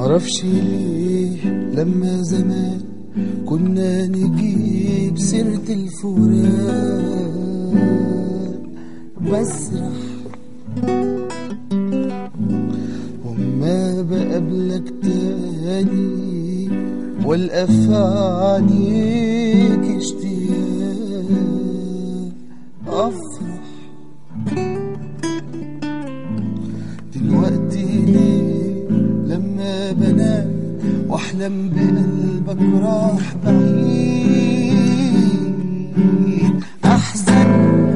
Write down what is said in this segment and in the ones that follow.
معرفش ليه لما زمان كنا نجيب سيرة الفراق بسرح وما بقابلك تاني والقى في عينيك اشتياق افرح دلوقتي ليه لما بنام واحلم بقلبك راح بعيد احزن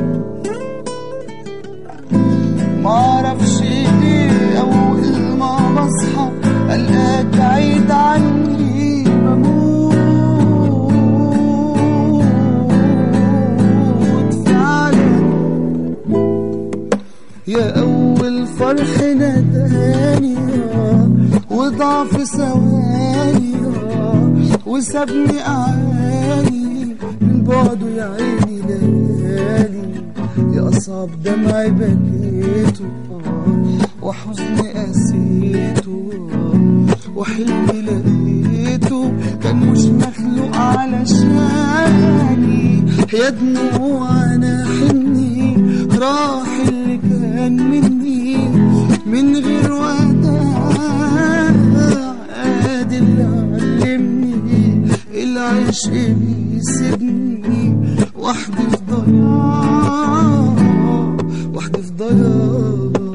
معرفش ليه اول ما بصحى الاقيك بعيد عني بموت فعلا يا أول فرح ناداني وضعف ثواني وسابني أعاني من بعده يا عيني ليالي يا أصعب دمعي بكيته وحزني قسيته وحلمي لقيته كان مش مخلوق علشاني يا دموع أنا حني راح اللي كان مني من غير وداع ادي اللي علمني العشق بيسيبني وحدي في ضياع وحدي في ضياع